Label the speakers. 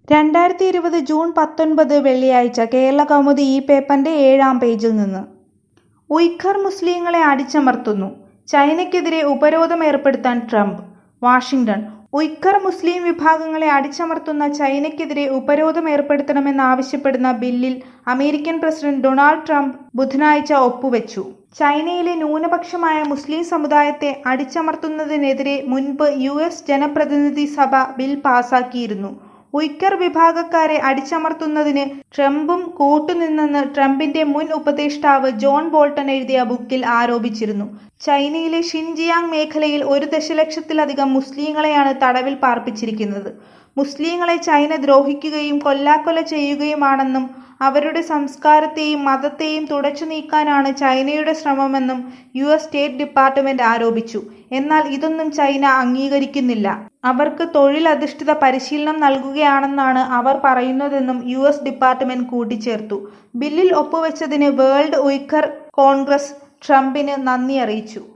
Speaker 1: രണ്ടായിരത്തി ഇരുപത് ജൂൺ പത്തൊൻപത് വെള്ളിയാഴ്ച കേരള കൗമുദി ഈ പേപ്പറിന്റെ ഏഴാം പേജിൽ നിന്ന് ഉയ്ഘർ മുസ്ലിങ്ങളെ അടിച്ചമർത്തുന്നു ചൈനയ്ക്കെതിരെ ഉപരോധം ഏർപ്പെടുത്താൻ ട്രംപ് വാഷിംഗ്ടൺ ഉയ്ഘർ മുസ്ലിം വിഭാഗങ്ങളെ അടിച്ചമർത്തുന്ന ചൈനയ്ക്കെതിരെ ഉപരോധം ഏർപ്പെടുത്തണമെന്നാവശ്യപ്പെടുന്ന ബില്ലിൽ അമേരിക്കൻ പ്രസിഡന്റ് ഡൊണാൾഡ് ട്രംപ് ബുധനാഴ്ച ഒപ്പുവെച്ചു ചൈനയിലെ ന്യൂനപക്ഷമായ മുസ്ലിം സമുദായത്തെ അടിച്ചമർത്തുന്നതിനെതിരെ മുൻപ് യു എസ് ജനപ്രതിനിധി സഭ ബിൽ പാസാക്കിയിരുന്നു ഉയ്ക്കർ വിഭാഗക്കാരെ അടിച്ചമർത്തുന്നതിന് ട്രംപും കൂട്ടുനിന്നെന്ന് ട്രംപിന്റെ മുൻ ഉപദേഷ്ടാവ് ജോൺ ബോൾട്ടൺ എഴുതിയ ബുക്കിൽ ആരോപിച്ചിരുന്നു ചൈനയിലെ ഷിൻജിയാങ് മേഖലയിൽ ഒരു ദശലക്ഷത്തിലധികം മുസ്ലിങ്ങളെയാണ് തടവിൽ പാർപ്പിച്ചിരിക്കുന്നത് മുസ്ലിങ്ങളെ ചൈന ദ്രോഹിക്കുകയും കൊല്ലാക്കൊല ചെയ്യുകയുമാണെന്നും അവരുടെ സംസ്കാരത്തെയും മതത്തെയും തുടച്ചു നീക്കാനാണ് ചൈനയുടെ ശ്രമമെന്നും യു എസ് സ്റ്റേറ്റ് ഡിപ്പാർട്ട്മെന്റ് ആരോപിച്ചു എന്നാൽ ഇതൊന്നും ചൈന അംഗീകരിക്കുന്നില്ല അവർക്ക് തൊഴിലധിഷ്ഠിത പരിശീലനം നൽകുകയാണെന്നാണ് അവർ പറയുന്നതെന്നും യു എസ് ഡിപ്പാർട്ട്മെന്റ് കൂട്ടിച്ചേർത്തു ബില്ലിൽ ഒപ്പുവെച്ചതിന് വേൾഡ് ഉയ്ഘർ കോൺഗ്രസ് ട്രംപിന് നന്ദി അറിയിച്ചു